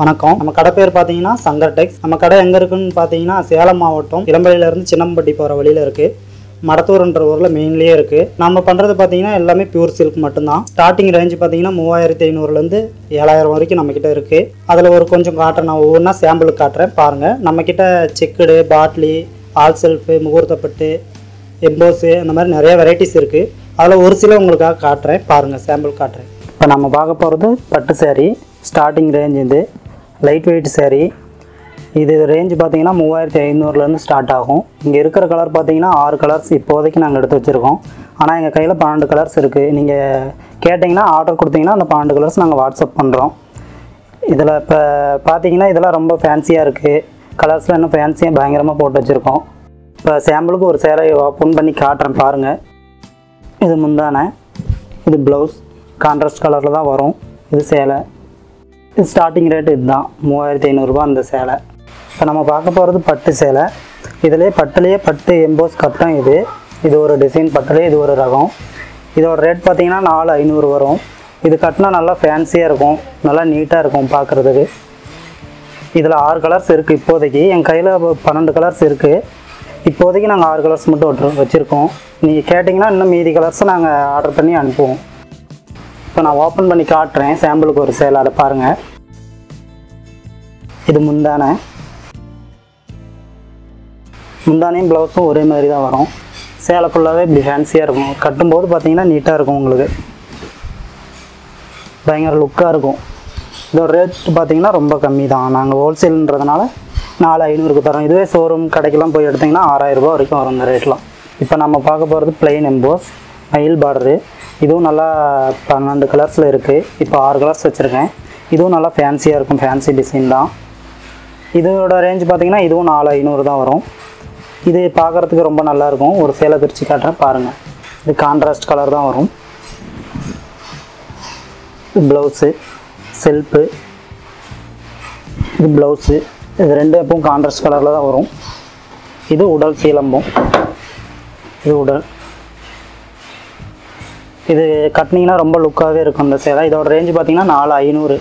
வணக்கம் நம்ம கடை பேர் பார்த்தீங்கன்னா சங்கர் டெக்ஸ் நம்ம கடை எங்கே இருக்குன்னு பார்த்தீங்கன்னா சேலம் மாவட்டம் இளம்பள்ளியிலேருந்து சின்னம்பட்டி போகிற வழியில் இருக்குது மடத்தூர்ன்ற ஊரில் மெயின்லேயே இருக்குது நம்ம பண்ணுறது பார்த்தீங்கன்னா எல்லாமே பியூர் சில்க் மட்டும்தான் ஸ்டார்டிங் ரேஞ்ச் பார்த்தீங்கன்னா மூவாயிரத்தி ஐநூறுலேருந்து ஏழாயிரம் வரைக்கும் நம்மக்கிட்ட இருக்குது அதில் ஒரு கொஞ்சம் காட்டுறேன் நான் ஒவ்வொன்றா சாம்பிளுக்கு காட்டுறேன் பாருங்கள் நம்மக்கிட்ட செக்குடு பாட்லி ஆல் செல்ஃபு முகூர்த்தப்பட்டு எம்போஸு அந்த மாதிரி நிறைய வெரைட்டிஸ் இருக்குது அதில் ஒரு சில உங்களுக்காக காட்டுறேன் பாருங்கள் சாம்பிள் காட்டுறேன் இப்போ நம்ம பார்க்க போகிறது பட்டு saree ஸ்டார்டிங் ரேஞ்ச் இது லைட் வெயிட் saree இது ரேஞ்ச் பார்த்தீங்கன்னா மூவாயிரத்தி ஐநூறுலேருந்து ஸ்டார்ட் ஆகும் இங்கே இருக்கிற கலர் பார்த்தீங்கன்னா ஆறு கலர்ஸ் இப்போதைக்கு நாங்கள் எடுத்து வச்சுருக்கோம் ஆனால் எங்கள் கையில் பன்னெண்டு கலர்ஸ் இருக்குது நீங்கள் கேட்டிங்கன்னா ஆர்டர் கொடுத்தீங்கன்னா அந்த பன்னெண்டு கலர்ஸ் நாங்கள் வாட்ஸ்அப் பண்ணுறோம் இதில் இப்போ பார்த்தீங்கன்னா இதெல்லாம் ரொம்ப ஃபேன்சியாக இருக்குது கலர்ஸ்லாம் இன்னும் ஃபேன்சியாக பயங்கரமாக போட்டு வச்சுருக்கோம் இப்போ சாம்பிளுக்கு ஒரு சேலை ஓப்பன் பண்ணி காட்டுறேன் பாருங்கள் இது முந்தானை இது ப்ளவுஸ் கான்ட்ராஸ்ட் கலரில் தான் வரும் இது சேலை இது ஸ்டார்டிங் ரேட் இதுதான் மூவாயிரத்தி ஐநூறுரூபா அந்த சேலை இப்போ நம்ம பார்க்க போகிறது பட்டு சேலை இதிலே பட்டுலேயே பட்டு எம்போஸ் கட்டம் இது இது ஒரு டிசைன் பட்டுலேயே இது ஒரு ரகம் இதோட ரேட் பார்த்தீங்கன்னா நாலு ஐநூறு வரும் இது கட்டினா நல்லா ஃபேன்சியாக இருக்கும் நல்லா நீட்டாக இருக்கும் பார்க்குறதுக்கு இதில் ஆறு கலர்ஸ் இருக்குது இப்போதைக்கு என் கையில் பன்னெண்டு கலர்ஸ் இருக்குது இப்போதைக்கு நாங்கள் ஆறு கலர்ஸ் மட்டும் விட்டு வச்சுருக்கோம் நீங்கள் கேட்டிங்கன்னா இன்னும் மீதி கலர்ஸை நாங்கள் ஆர்டர் பண்ணி அனுப்புவோம் இப்போ நான் ஓப்பன் பண்ணி காட்டுறேன் சாம்பிளுக்கு ஒரு சேலை அதை பாருங்கள் இது முந்தானை முந்தானையும் ப்ளவுஸும் ஒரே மாதிரி தான் வரும் சேலை ஃபுல்லாகவே இப்படி ஃபேன்சியாக இருக்கும் கட்டும்போது பார்த்தீங்கன்னா நீட்டாக இருக்கும் உங்களுக்கு பயங்கர லுக்காக இருக்கும் இதோட ரேட் பார்த்தீங்கன்னா ரொம்ப கம்மி தான் நாங்கள் ஹோல்சேல்ன்றதுனால நாலு ஐநூறுக்கு தரோம் இதுவே ஷோரூம் கடைக்கெல்லாம் போய் எடுத்திங்கன்னா ஆறாயிரம் ரூபாய் வரைக்கும் வரும் இந்த ரேட்லாம் இப்போ நம்ம பார்க்க போகிறது பிளெயின் எம்போஸ் மயில் பார்டரு இதுவும் நல்லா பன்னெண்டு கலர்ஸில் இருக்குது இப்போ ஆறு கலர்ஸ் வச்சுருக்கேன் இதுவும் நல்லா ஃபேன்சியாக இருக்கும் ஃபேன்சி டிசைன் தான் இதோட ரேஞ்ச் பார்த்தீங்கன்னா இதுவும் நாலு ஐநூறு தான் வரும் இது பார்க்குறதுக்கு ரொம்ப நல்லாயிருக்கும் ஒரு சேலை பிரித்து காட்டுறேன் பாருங்கள் இது கான்ட்ராஸ்ட் கலர் தான் வரும் ப்ளவுஸு செல்ஃபு இது ப்ளவுஸு இது ரெண்டு எப்பவும் கான்ட்ராஸ்ட் கலரில் தான் வரும் இது உடல் சீலம்பம் இது உடல் இது கட்டினீங்கன்னா ரொம்ப லுக்காகவே இருக்கும் இந்த சேலை இதோட ரேஞ்ச் பார்த்தீங்கன்னா நாலு ஐநூறு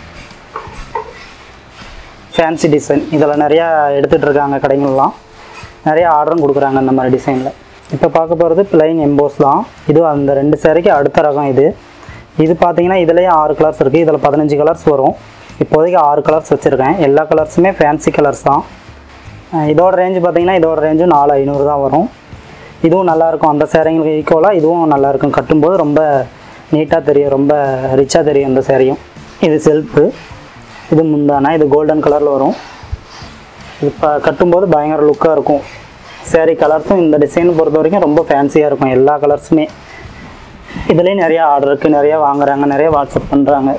ஃபேன்சி டிசைன் இதில் நிறையா எடுத்துகிட்டு இருக்காங்க கடைங்கள்லாம் நிறைய ஆர்டரும் கொடுக்குறாங்க இந்த மாதிரி டிசைனில் இப்போ பார்க்க போகிறது பிளைன் எம்போஸ் தான் இது அந்த ரெண்டு சேரீக்கு அடுத்த ரகம் இது இது பார்த்தீங்கன்னா இதுலேயும் ஆறு கலர்ஸ் இருக்குது இதில் பதினஞ்சு கலர்ஸ் வரும் இப்போதைக்கு ஆறு கலர்ஸ் வச்சுருக்கேன் எல்லா கலர்ஸுமே ஃபேன்சி கலர்ஸ் தான் அஹ் இதோட ரேஞ்சு பார்த்தீங்கன்னா இதோட ரேஞ்சும் நாலு ஐநூறு தான் வரும் இதுவும் நல்லாயிருக்கும் அந்த சேரீங்களுக்கு ஈக்குவலாக இதுவும் நல்லாயிருக்கும் கட்டும்போது ரொம்ப நீட்டாக தெரியும் ரொம்ப ரிச்சாக தெரியும் இந்த சேரீயும் இது செல்ஃபு இது முந்தானா இது கோல்டன் கலரில் வரும் இது இப்போ கட்டும்போது பயங்கர லுக்காக இருக்கும் சேரீ கலர்ஸும் இந்த டிசைன் பொறுத்த வரைக்கும் ரொம்ப ஃபேன்சியாக இருக்கும் எல்லா கலர்ஸுமே இதுலேயும் நிறையா ஆர்டர் இருக்குது நிறையா வாங்குறாங்க நிறைய வாட்ஸ்அப் பண்ணுறாங்க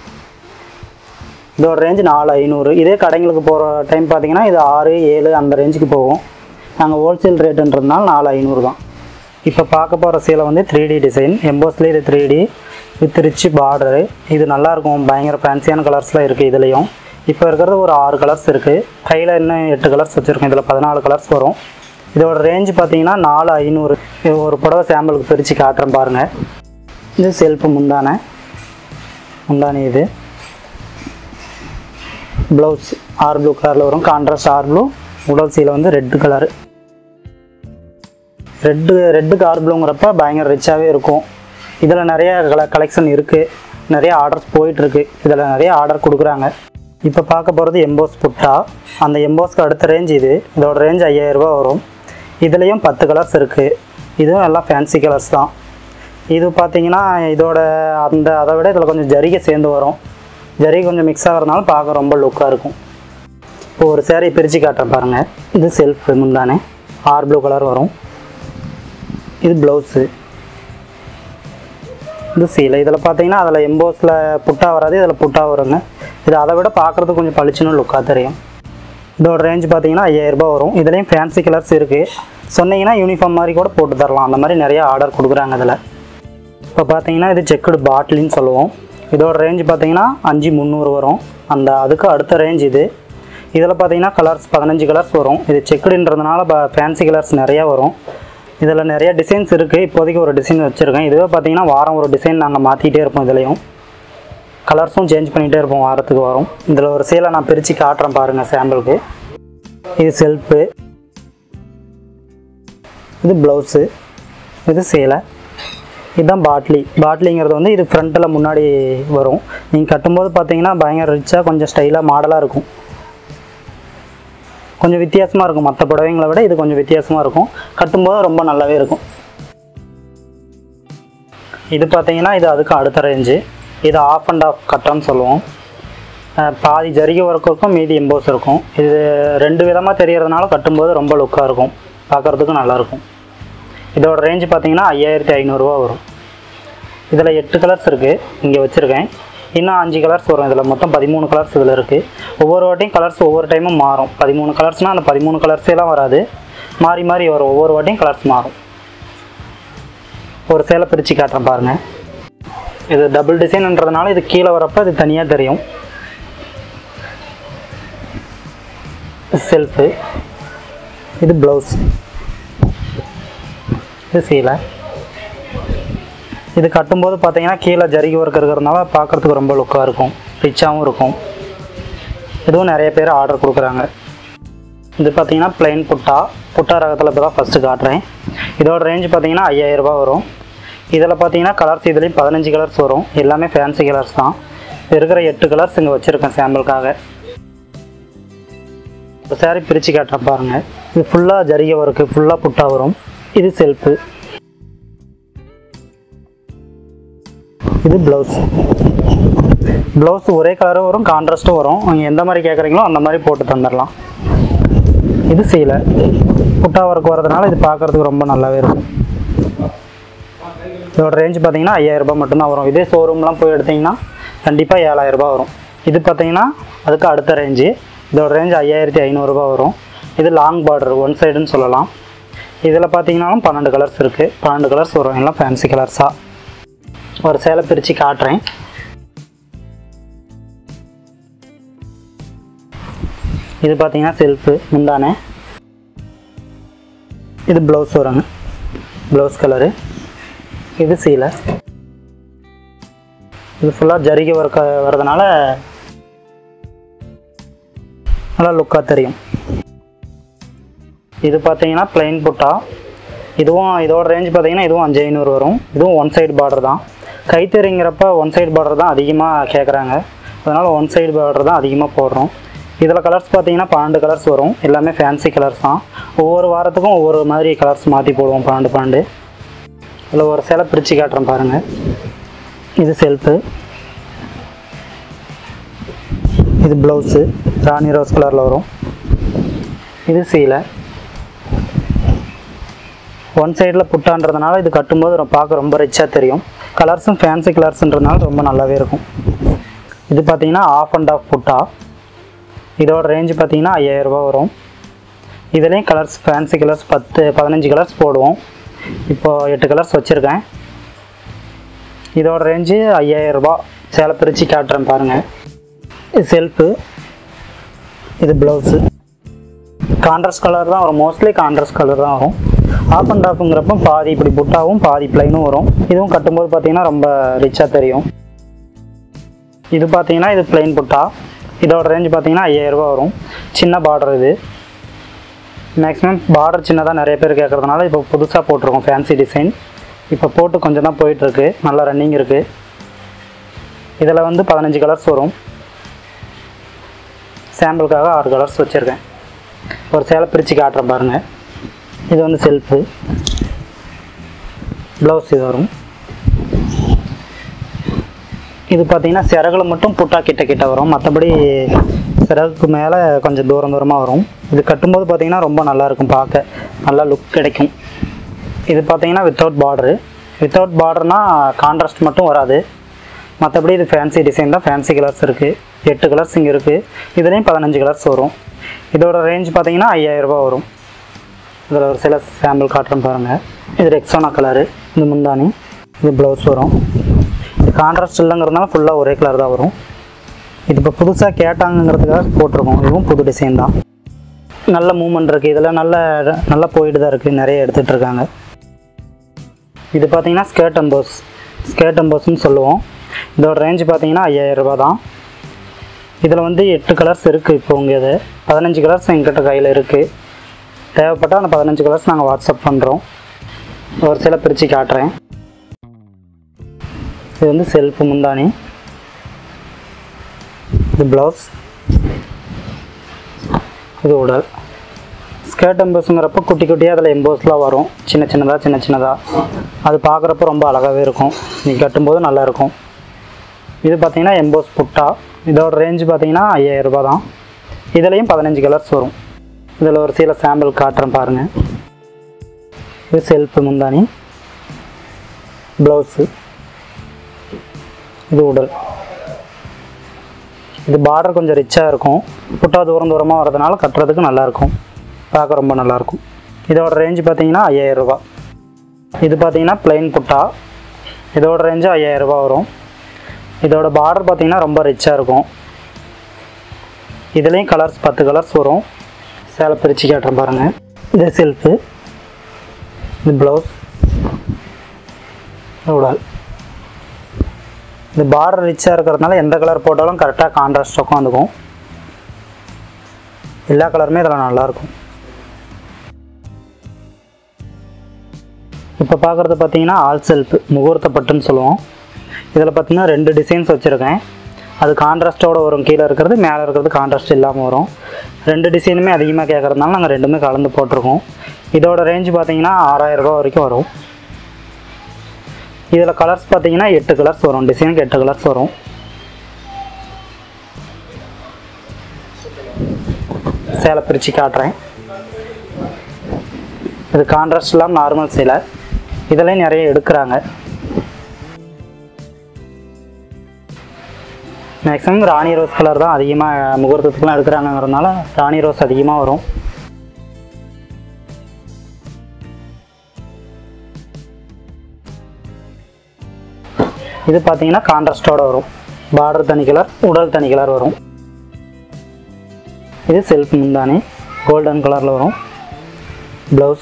இதோட ரேஞ்சு நாலு ஐநூறு இதே கடைங்களுக்கு போகிற டைம் பார்த்தீங்கன்னா இது ஆறு ஏழு அந்த ரேஞ்சுக்கு போகும் நாங்கள் ஹோல்சேல் ரேட்டுன்றதுனால நாலு ஐநூறு தான் இப்போ பார்க்க போகிற சீலை வந்து த்ரீ டி டிசைன் எம்போஸ்லேயே இது three D with rich border இது நல்லாயிருக்கும் பயங்கர ஃபேன்சியான கலர்ஸ்லாம் இருக்குது இதுலேயும் இப்போ இருக்கிறது ஒரு ஆறு கலர்ஸ் இருக்குது கையில் இன்னும் எட்டு கலர்ஸ் வச்சுருக்கோம் இதில் பதினாலு கலர்ஸ் வரும் இதோட ரேஞ்ச் பார்த்தீங்கன்னா நாலு ஐநூறு இது ஒரு புடவை சாம்பிளுக்கு பிரித்து காட்டுறேன் பாருங்கள் இது செல்ஃபு முந்தானை முந்தானி இது ப்ளவுஸ் ஆர் ப்ளூ கலரில் வரும் கான்ட்ராஸ்ட் ஆர் ப்ளூ உடல் சீலை வந்து ரெட்டு கலரு ரெட்டு ரெட்டுக்கு ஆர் ப்ளூங்கிறப்ப பயங்கர ரிச்சாகவே இருக்கும் இதில் நிறைய கல கலெக்ஷன் இருக்குது நிறைய ஆர்டர்ஸ் போயிட்டுருக்கு இதில் நிறைய ஆர்டர் கொடுக்குறாங்க இப்போ பார்க்க போகிறது எம்போஸ் புட்டா அந்த எம்போஸ்க்கு அடுத்த ரேஞ்ச் இது இதோட ரேஞ்ச் ஐயாயிரரூபா வரும் இதுலேயும் பத்து கலர்ஸ் இருக்குது இதுவும் எல்லாம் ஃபேன்சி கலர்ஸ் தான் இது பார்த்தீங்கன்னா இதோட அந்த அதை விட இதில் கொஞ்சம் ஜரிகை சேர்ந்து வரும் ஜரிகை கொஞ்சம் மிக்ஸ் ஆகிறதுனால பார்க்க ரொம்ப லுக்காக இருக்கும் இப்போ ஒரு சேரீ பிரித்து காட்டுறேன் பாருங்கள் இது செல்ஃப் முந்தானே ஆர் ப்ளூ கலர் வரும் இது ப்ளவுஸு இது சீலை இதில் பார்த்தீங்கன்னா அதில் எம்போஸில் புட்டா வராது இதில் புட்டா வருங்க இது அதை விட பார்க்குறதுக்கு கொஞ்சம் பளிச்சுன்னு லுக்காக தெரியும் இதோட ரேஞ்ச் பார்த்தீங்கன்னா ஐயாயிரரூபா வரும் இதுலேயும் ஃபேன்சி கலர்ஸ் இருக்குது சொன்னீங்கன்னா யூனிஃபார்ம் மாதிரி கூட போட்டு தரலாம் அந்த மாதிரி நிறைய ஆர்டர் கொடுக்குறாங்க இதில் இப்போ பார்த்தீங்கன்னா இது செக்குடு பாட்டிலின்னு சொல்லுவோம் இதோட ரேஞ்ச் பார்த்தீங்கன்னா அஞ்சு முந்நூறு வரும் அந்த அதுக்கு அடுத்த ரேஞ்ச் இது இதில் பார்த்தீங்கன்னா கலர்ஸ் பதினஞ்சு கலர்ஸ் வரும் இது செக்குடுன்றதுனால ஃபேன்சி கலர்ஸ் நிறையா வரும் இதில் நிறைய டிசைன்ஸ் இருக்குது இப்போதைக்கு ஒரு டிசைன் வச்சுருக்கேன் இதுவே பார்த்தீங்கன்னா வாரம் ஒரு டிசைன் நாங்கள் மாற்றிட்டே இருப்போம் இதுலேயும் கலர்ஸும் சேஞ்ச் பண்ணிகிட்டே இருப்போம் வாரத்துக்கு வரும் இதில் ஒரு சேலை நான் பிரித்து காட்டுறேன் பாருங்கள் சாம்பிளுக்கு இது செல்ஃபு இது ப்ளவுஸு இது சேலை இதுதான் பாட்லி பாட்லிங்கிறது வந்து இது ஃப்ரண்ட்டில் முன்னாடி வரும் நீங்கள் கட்டும்போது பார்த்தீங்கன்னா பயங்கர ரிச்சாக கொஞ்சம் ஸ்டைலாக மாடலாக இருக்கும் கொஞ்சம் வித்தியாசமாக இருக்கும் மற்ற புடவைங்களை விட இது கொஞ்சம் வித்தியாசமாக இருக்கும் கட்டும்போது ரொம்ப நல்லாவே இருக்கும் இது பார்த்தீங்கன்னா இது அதுக்கு அடுத்த ரேஞ்சு இது ஆஃப் அண்ட் ஆஃப் கட்டம்னு சொல்லுவோம் அஹ் பாதி ஜரிகை ஒர்க் இருக்கும் மீதி எம்போஸ் இருக்கும் இது ரெண்டு விதமாக தெரியறதுனால கட்டும்போது ரொம்ப லுக்காக இருக்கும் பார்க்குறதுக்கும் நல்லாயிருக்கும் இதோட ரேஞ்சு பார்த்தீங்கன்னா ஐயாயிரத்தி ஐநூறுரூவா வரும் இதில் எட்டு கலர்ஸ் இருக்குது இங்கே வச்சுருக்கேன் இன்னும் அஞ்சு கலர்ஸ் வரும் இதில் மொத்தம் பதிமூணு கலர்ஸ் இதில் இருக்குது ஒவ்வொரு வாட்டியும் கலர்ஸ் ஒவ்வொரு டைமும் மாறும் பதிமூணு கலர்ஸ்னால் அந்த பதிமூணு கலர்ஸேலாம் வராது மாறி மாறி வரும் ஒவ்வொரு வாட்டியும் கலர்ஸ் மாறும் ஒரு சேலை பிரித்து காட்டுறேன் பாருங்கள் இது டபுள் டிசைன்ன்றதுனால இது கீழே வரப்போ இது தனியாக தெரியும் செல்ஃபு இது ப்ளவுஸ் இது சீலை இது கட்டும்போது பார்த்தீங்கன்னா கீழே ஜரிகை ஒர்க் இருக்கிறதுனால பார்க்குறதுக்கு ரொம்ப லுக்காக இருக்கும் ரிச்சாகவும் இருக்கும் இதுவும் நிறைய பேர் ஆர்டர் கொடுக்குறாங்க இது பார்த்தீங்கன்னா plain புட்டா புட்டா ரகத்தில் இப்போ தான் ஃபஸ்ட்டு காட்டுறேன் இதோட ரேஞ்ச் பார்த்தீங்கன்னா 5000 ரூபாய் வரும் இதில் பார்த்தீங்கன்னா கலர்ஸ் இதுலேயும் பதினஞ்சு கலர்ஸ் வரும் எல்லாமே ஃபேன்சி கலர்ஸ் தான் இருக்கிற எட்டு கலர்ஸ் இங்கே வச்சுருக்கேன் சாம்பிளுக்காக இப்போ saree பிரித்து காட்டுறேன் பாருங்கள் இது ஃபுல்லாக ஜரிகை ஒர்க்கு ஃபுல்லாக புட்டா வரும் இது செல்ஃபு இது ப்ளவுஸ் ப்ளவுஸ் ஒரே கலரும் வரும் கான்ட்ராஸ்ட்டும் வரும் நீங்கள் எந்த மாதிரி கேட்குறீங்களோ அந்த மாதிரி போட்டு தந்துடலாம் இது சீலை புட்டா ஒர்க் வரதுனால இது பார்க்குறதுக்கு ரொம்ப நல்லாவே இருக்கும் இதோட ரேஞ்ச் பார்த்தீங்கன்னா 5000 ரூபாய் மட்டும்தான் வரும் இதே ஷோரூம்லாம் போய் எடுத்தீங்கன்னா கண்டிப்பாக 7000 ரூபாய் வரும் இது பார்த்தீங்கன்னா அதுக்கு அடுத்த ரேஞ்சு இதோட ரேஞ்ச் ஐயாயிரத்தி ஐநூறுரூபா வரும் இது லாங் பார்டர் ஒன் சைடுன்னு சொல்லலாம் இதில் பார்த்தீங்கன்னாலும் பன்னெண்டு கலர்ஸ் இருக்குது பன்னெண்டு கலர்ஸ் வரும் எல்லாம் ஃபேன்சி கலர்ஸாக ஒரு சேலை பிரித்து காட்டுறேன் இது பார்த்தீங்கன்னா செல்ஃபு முந்தானே இது ப்ளவுஸ் வருங்க ப்ளவுஸ் கலரு இது சீலை இது ஃபுல்லாக ஜரிகை ஒர்க் வரதுனால நல்லா லுக்காக தெரியும் இது பார்த்தீங்கன்னா plain புட்டா இதுவும் இதோட ரேஞ்ச் பார்த்தீங்கன்னா இதுவும் அஞ்சு ஐநூறு வரும் இதுவும் ஒன் சைடு பார்டர் தான் கைத்தறிங்கிறப்ப ஒன் சைடு பார்டர் தான் அதிகமாக கேட்குறாங்க அதனால் ஒன் சைடு பார்டர் தான் அதிகமாக போடுறோம் இதில் கலர்ஸ் பார்த்தீங்கன்னா பன்னெண்டு கலர்ஸ் வரும் எல்லாமே ஃபேன்சி கலர்ஸ் தான் ஒவ்வொரு வாரத்துக்கும் ஒவ்வொரு மாதிரி கலர்ஸ் மாற்றி போடுவோம் பன்னெண்டு பன்னெண்டு இதில் ஒரு சேலை பிரித்து காட்டுறேன் பாருங்கள் இது செல்ஃபு இது ப்ளவுஸு ராணி ரோஸ் கலரில் வரும் இது சீலை ஒன் சைடில் புட்டான்றதுனால இது கட்டும்போது ரொம்ப- பார்க்க ரொம்ப ரிச்சாக தெரியும் கலர்ஸும் ஃபேன்சி கலர்ஸ்ன்றதுனால ரொம்ப நல்லாவே இருக்கும் இது பார்த்தீங்கன்னா ஆஃப் அண்ட் ஆஃப் புட்டா இதோட ரேஞ்ச் பார்த்தீங்கன்னா 5000 ரூபாய் வரும் இதுலேயும் கலர்ஸ் ஃபேன்சி கலர்ஸ் பத்து பதினஞ்சு கலர்ஸ் போடுவோம் இப்போ எட்டு கலர்ஸ் வச்சுருக்கேன் இதோட ரேஞ்சு 5000 ரூபாய் சேலை பிரித்து காட்டுறேன் பாருங்கள் இது செல்ஃபு இது ப்ளவுஸு கான்ட்ராஸ்ட் கலர் தான் வரும் மோஸ்ட்லி கான்ட்ராஸ்ட் கலர் தான் வரும் ஆஃப் அண்ட் ஆஃப்ங்கிறப்ப பாதி இப்படி புட்டாவும் பாதி ப்ளைனும் வரும் இதுவும் கட்டும்போது பார்த்தீங்கன்னா ரொம்ப ரிச்சாக தெரியும் இது பார்த்தீங்கன்னா இது plain புட்டா இதோட ரேஞ்ச் பார்த்தீங்கன்னா 5000 ரூபாய் வரும் சின்ன பார்டர் இது மேக்ஸிமம் பார்டர் சின்னதாக நிறைய பேர் கேட்குறதுனால இப்போ புதுசாக போட்டிருக்கோம் ஃபேன்சி டிசைன் இப்போ போட்டு கொஞ்சம் தான் போயிட்டுருக்கு நல்லா ரன்னிங் இருக்குது இதில் வந்து பதினஞ்சு கலர்ஸ் வரும் சாம்பிளுக்காக ஆறு கலர்ஸ் வச்சுருக்கேன் ஒரு சேலை பிரித்து காட்டுறேன் பாருங்கள் இது வந்து செல்ஃபு ப்ளவுஸ் இது வரும் இது பார்த்தீங்கன்னா சிறகுல மட்டும் புட்டா கிட்ட கிட்ட வரும் மற்றபடி சிறகுக்கு மேலே கொஞ்சம் தூரம் தூரமாக வரும் இது கட்டும்போது பார்த்தீங்கன்னா ரொம்ப நல்லா இருக்கும் பார்க்க நல்லா லுக் கிடைக்கும் இது பார்த்தீங்கன்னா வித்தவுட் பார்டரு வித்தவுட் பார்டர்னா கான்ட்ராஸ்ட் மட்டும் வராது மற்றபடி இது ஃபேன்சி டிசைன் தான் ஃபேன்சி கலர்ஸ் இருக்குது எட்டு கலர்ஸ் இங்கே இருக்குது இதுலேயும் பதினஞ்சு கலர்ஸ் வரும் இதோட ரேஞ்ச் பார்த்தீங்கன்னா 5000 ரூபாய் வரும் இதில் ஒரு சில சாம்பிள் காட்டுறேன் பாருங்கள் இது ரெக்ஸோனா கலரு இது முந்தானி இது ப்ளவுஸ் வரும் இது கான்ட்ராஸ்ட் இல்லைங்கிறதுனால ஃபுல்லாக ஒரே கலர் தான் வரும் இது இப்போ புதுசாக கேட்டாங்கங்கிறதுக்காக போட்டிருக்கோம் இதுவும் புது டிசைன் தான் நல்ல மூமெண்ட் இருக்குது இதில் நல்ல நல்லா போயிட்டு தான் இருக்குது நிறைய எடுத்துகிட்டு இருக்காங்க இது பார்த்தீங்கன்னா ஸ்கேர்ட் அம்போஸ் ஸ்கேர்ட் அம்போஸ்னு சொல்லுவோம் இதோட ரேஞ்சு பார்த்தீங்கன்னா ஐயாயிரம் ரூபாய் தான் இதில் வந்து எட்டு கலர்ஸ் இருக்குது இப்போ உங்கள் இது பதினஞ்சு கலர்ஸ் எங்கிட்ட கையில் இருக்குது தேவைப்பட்டால் அந்த பதினஞ்சு கலர்ஸ் நாங்கள் வாட்ஸ்அப் பண்ணுறோம் ஒரு சில பிரித்து காட்டுறேன் இது வந்து செல்ஃப் முந்தானி இது ப்ளவுஸ் இது உடல் ஸ்கர்ட் எம்போஸுங்கிறப்ப குட்டி குட்டியாக அதில் எம்போஸ்லாம் வரும் சின்ன சின்னதாக சின்ன சின்னதாக அது பார்க்குறப்ப ரொம்ப அழகாகவே இருக்கும் நீ கட்டும்போது நல்லா இருக்கும் இது பார்த்தீங்கன்னா எம்போஸ் புட்டா இதோட ரேஞ்சு பார்த்தீங்கன்னா ஐயாயிரம் ரூபாய் தான் இதுலேயும் பதினஞ்சு கலர்ஸ் வரும் இதில் ஒரு சில சாம்பிள் காட்டுறேன் பாருங்கள் இது செல்ஃப் முந்தானி ப்ளவுஸு இது உடல் இது பார்டர் கொஞ்சம் ரிச்சாக இருக்கும் புட்டா தூரம் தூரமாக வரதுனால கட்டுறதுக்கு நல்லாயிருக்கும் பார்க்க ரொம்ப நல்லாயிருக்கும் இதோட ரேஞ்சு பார்த்தீங்கன்னா ஐயாயிரம் ரூபாய் இது பார்த்தீங்கன்னா plain புட்டா இதோட ரேஞ்சு ஐயாயிரம் ரூபாய் வரும் இதோட பார்டர் பார்த்தீங்கன்னா ரொம்ப ரிச்சாக இருக்கும் இதுலேயும் கலர்ஸ் பத்து கலர்ஸ் வரும் சேலை பிரித்து காட்டுறேன் பாருங்கள் இது செல்ஃபு இது ப்ளவுஸ் உடல் இது பார்டர் ரிச்சாக இருக்கிறதுனால எந்த கலர் போட்டாலும் கரெக்டாக கான்ட்ராஸ்ட் உட்காந்துக்கும் எல்லா கலருமே இதில் நல்லாயிருக்கும் இப்போ பார்க்குறது பார்த்தீங்கன்னா ஆல் செல்ஃப் முகூர்த்த பட்டுன்னு சொல்லுவோம் இதில் பார்த்தீங்கன்னா ரெண்டு டிசைன்ஸ் வச்சுருக்கேன் அது கான்ட்ராஸ்ட்டோட வரும் கீழே இருக்கிறது மேலே இருக்கிறது கான்ட்ராஸ்ட் இல்லாமல் வரும் ரெண்டு டிசைனுமே அதிகமாக கேட்குறதுனால நாங்கள் ரெண்டுமே கலந்து போட்டிருக்கோம் இதோட ரேஞ்சு பார்த்தீங்கன்னா ஆறாயிரம் ரூபாய் வரைக்கும் வரும் இதில் கலர்ஸ் பார்த்தீங்கன்னா எட்டு கலர்ஸ் வரும் டிசைனுக்கு எட்டு கலர்ஸ் வரும் சேலை பிரித்து காட்டுறேன் இது கான்ட்ராஸ்ட் இல்லாமல் நார்மல் சேலை இதெல்லாம் நிறைய எடுக்கிறாங்க மேக்ஸிமம் ராணி ரோஸ் கலர் தான் அதிகமாக முகூர்த்தத்துக்குலாம் எடுக்கிறாங்கங்கிறதுனால ராணி ரோஸ் அதிகமாக வரும் இது பார்த்தீங்கன்னா கான்ட்ராஸ்டோட வரும் பார்டர் தனி கலர் உடல் தனி கலர் வரும் இது செல்ஃப் முந்தானி கோல்டன் கலரில் வரும் ப்ளவுஸ்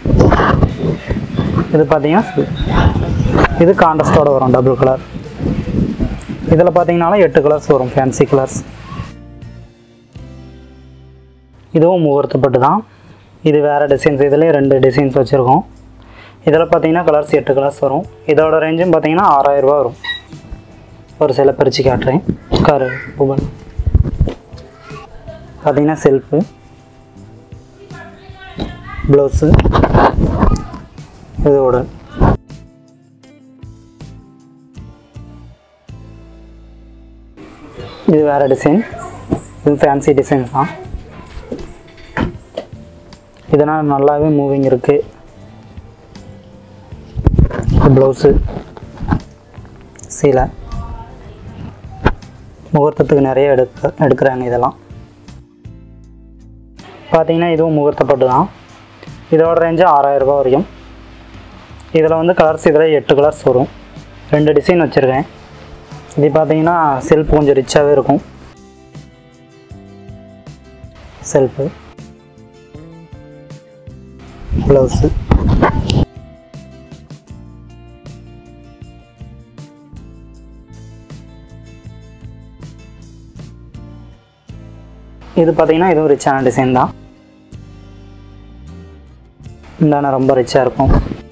இது பார்த்தீங்கன்னா இது கான்ட்ராஸ்டோட வரும் டபுள் கலர் இதில் பார்த்தீங்கன்னாலும் எட்டு கலர்ஸ் வரும் ஃபேன்சி கலர்ஸ் இதுவும் முகூர்த்தப்பட்டு தான் இது வேறு டிசைன்ஸ் இதுலேயும் ரெண்டு டிசைன்ஸ் வச்சுருக்கோம் இதில் பார்த்தீங்கன்னா கலர்ஸ் எட்டு கலர்ஸ் வரும் இதோட ரேஞ்சும் பார்த்தீங்கன்னா ஆறாயிரரூபா வரும் ஒரு சில பிரித்து காட்டுறேன் காரு புபன் பார்த்தீங்கன்னா செல்ஃபு ப்ளவுஸு இது உடல் இது வேறு டிசைன் இது ஃபேன்சி டிசைன் தான் இதனால் நல்லாவே மூவிங் இருக்குது ப்ளவுஸு சீலை முகூர்த்தத்துக்கு நிறைய எடுக்க எடுக்கிறாங்க இதெல்லாம் பார்த்தீங்கன்னா இதுவும் முகூர்த்தப்பட்டு தான் இதோட ரேஞ்சு ஆறாயிரரூபா வரைக்கும் இதில் வந்து கலர்ஸ் இதில் எட்டு கலர்ஸ் வரும் ரெண்டு டிசைன் வச்சுருக்கேன் இது பார்த்தீங்கன்னா செல்ஃப் கொஞ்சம் ரிச்சாகவே இருக்கும் செல்ஃபு ப்ளவுஸு இது பார்த்தீங்கன்னா இதுவும் ரிச்சான டிசைன் தான் இந்தான ரொம்ப ரிச்சாக இருக்கும்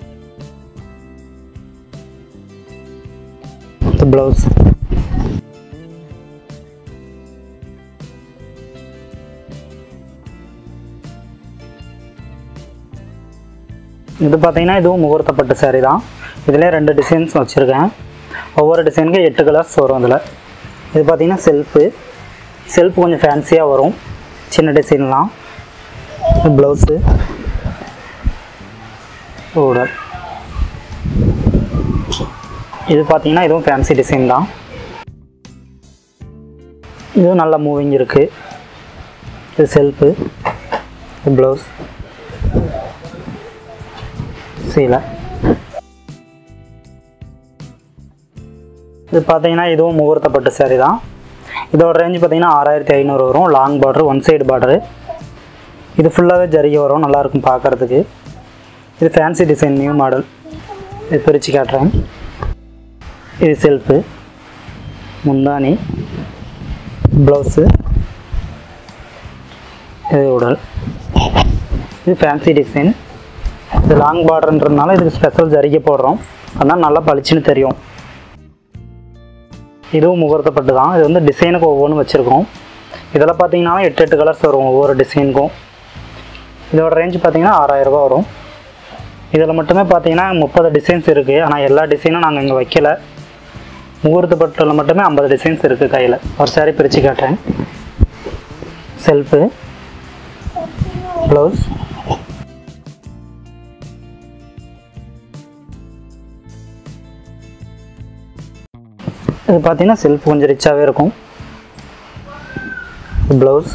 ப்ளவுஸ் இது பார்த்தீங்கன்னா இதுவும் முகூர்த்தப்பட்டு saree தான் இதில் ரெண்டு டிசைன்ஸ் வச்சுருக்கேன் ஒவ்வொரு டிசைனுக்கும் எட்டு கலர்ஸ் வரும் அதில் இது பார்த்தீங்கன்னா செல்ஃபு செல்ஃப் கொஞ்சம் ஃபேன்சியாக வரும் சின்ன டிசைன்லாம் ப்ளவுஸு உடல் இது பார்த்தீங்கன்னா இதுவும் ஃபேன்சி டிசைன் தான் இதுவும் நல்ல மூவிங் இருக்குது இது செல்ஃபு இது ப்ளவுஸ் சீலை இது பார்த்தீங்கன்னா இதுவும் முகூர்த்தப்பட்டு saree தான் இதோட ரேஞ்ச் பார்த்தீங்கன்னா ஆறாயிரத்தி ஐநூறு வரும் long border one side border இது ஃபுல்லாகவே ஜரிகை வரும் நல்லாயிருக்கும் பார்க்குறதுக்கு இது ஃபேன்சி டிசைன் நியூ மாடல் இது பிரித்து காட்டுறேன் இது செல்ஃபு முந்தானி ப்ளவுஸு இது உடல் இது ஃபேன்சி டிசைன் இது லாங் பார்டர்ன்றதுனால இதுக்கு ஸ்பெஷல் ஜரிகை போடுறோம் அதனால் நல்லா பளிச்சுன்னு தெரியும் இதுவும் முகூர்த்தப்பட்டு தான் இது வந்து டிசைனுக்கு ஒவ்வொன்றும் வச்சுருக்கோம் இதில் பார்த்தீங்கன்னா எட்டு எட்டு கலர்ஸ் வரும் ஒவ்வொரு டிசைனுக்கும் இதோட ரேஞ்ச் பார்த்தீங்கன்னா ஆறாயிரரூபா வரும் இதில் மட்டுமே பார்த்தீங்கன்னா முப்பது டிசைன்ஸ் இருக்குது ஆனால் எல்லா டிசைனும் நாங்கள் இங்கே வைக்கல முகூர்த்த பட்டில் மட்டுமே ஐம்பது டிசைன்ஸ் இருக்குது கையில் ஒரு சாரி பிரித்து காட்டுறேன் செல்ஃபு ப்ளவுஸ் இது பார்த்தீங்கன்னா செல்ஃப் கொஞ்சம் ரிச்சாகவே இருக்கும் ப்ளவுஸ்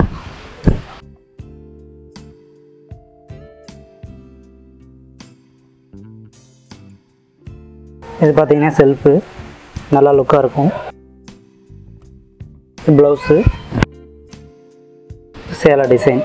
இது பார்த்தீங்கன்னா செல்ஃபு நல்லா லுக்காக இருக்கும் ப்ளவுஸு சேலை டிசைன்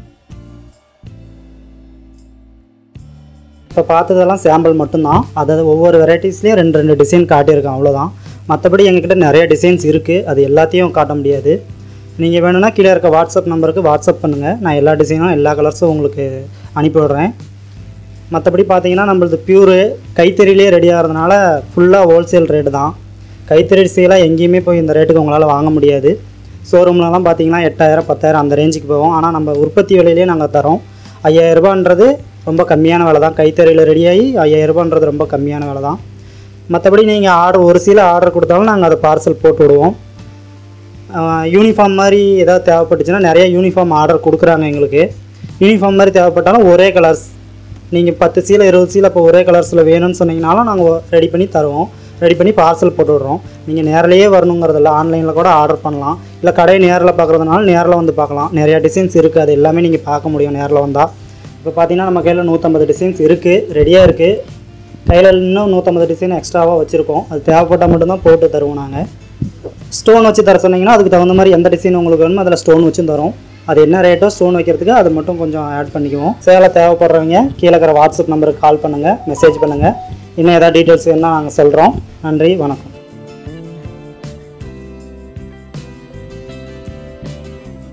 இப்போ பார்த்ததெல்லாம் சாம்பிள் மட்டும்தான் அதாவது ஒவ்வொரு வெரைட்டிஸ்லேயும் ரெண்டு ரெண்டு டிசைன் காட்டியிருக்கேன் அவ்வளோதான் மற்றபடி எங்ககிட்ட நிறைய டிசைன்ஸ் இருக்குது அது எல்லாத்தையும் காட்ட முடியாது நீங்கள் வேணும்னா கீழே இருக்க வாட்ஸ்அப் நம்பருக்கு வாட்ஸ்அப் பண்ணுங்கள் நான் எல்லா டிசைனும் எல்லா கலர்ஸும் உங்களுக்கு அனுப்பி விடுறேன் மற்றபடி பார்த்தீங்கன்னா நம்மளது பியூரு கைத்தறியிலே ரெடி ஆகிறதுனால ஃபுல்லாக ஹோல்சேல் ரேட்டு தான் கைத்தறி சேலாக எங்கேயுமே போய் இந்த ரேட்டுக்கு உங்களால் வாங்க முடியாது ஷோரூம்லலாம் பார்த்தீங்கன்னா எட்டாயிரம் பத்தாயிரம் அந்த ரேஞ்சுக்கு போவோம் ஆனால் நம்ம உற்பத்தி விலையிலே நாங்கள் தரோம் ஐயாயிரரூபான்றது ரொம்ப கம்மியான விலை தான் கைத்தறியில் ரெடியாகி ஐயாயிரரூபான்றது ரொம்ப கம்மியான விலை தான் மற்றபடி நீங்கள் ஆர்டர் ஒரு சீலை ஆர்டர் கொடுத்தாலும் நாங்கள் அதை பார்சல் போட்டு விடுவோம் யூனிஃபார்ம் மாதிரி ஏதாவது தேவைப்பட்டுச்சுன்னா நிறைய யூனிஃபார்ம் ஆர்டர் கொடுக்குறாங்க எங்களுக்கு யூனிஃபார்ம் மாதிரி தேவைப்பட்டாலும் ஒரே கலர்ஸ் நீங்கள் பத்து சீலை இருபது சீலை இப்போ ஒரே கலர்ஸில் வேணும்னு சொன்னீங்கனாலும் நாங்கள் ரெடி பண்ணி தருவோம் ரெடி பண்ணி பார்சல் போட்டு விட்றோம் நீங்கள் நேரிலேயே வரணுங்கிறதில்ல ஆன்லைனில் கூட ஆர்டர் பண்ணலாம் இல்லை கடையை நேரில் பார்க்குறதுனால நேரில் வந்து பார்க்கலாம் நிறையா டிசைன்ஸ் இருக்குது அது எல்லாமே நீங்கள் பார்க்க முடியும் நேரில் வந்தால் இப்போ பார்த்தீங்கன்னா நம்ம கையில் நூற்றம்பது டிசைன்ஸ் இருக்குது ரெடியாக இருக்குது கையில் இன்னும் நூற்றம்பது டிசைன் எக்ஸ்ட்ராவாக வச்சுருக்கோம் அது தேவைப்பட்டால் மட்டும்தான் போட்டு தருவோம் நாங்கள் ஸ்டோன் வச்சு தர சொன்னீங்கன்னா அதுக்கு தகுந்த மாதிரி எந்த டிசைன் உங்களுக்கு வேணுமோ அதில் ஸ்டோன் வச்சும் தரோம் அது என்ன ரேட்டோ ஸ்டோன் வைக்கிறதுக்கு அது மட்டும் கொஞ்சம் ஆட் பண்ணிக்குவோம் சேலை தேவைப்படுறவங்க கீழே இருக்கிற வாட்ஸ்அப் நம்பருக்கு கால் பண்ணுங்கள் மெசேஜ் பண்ணுங்கள் இன்னும் ஏதாவது டீட்டெயில்ஸ் வேணும்னா நாங்கள் சொல்கிறோம் நன்றி வணக்கம்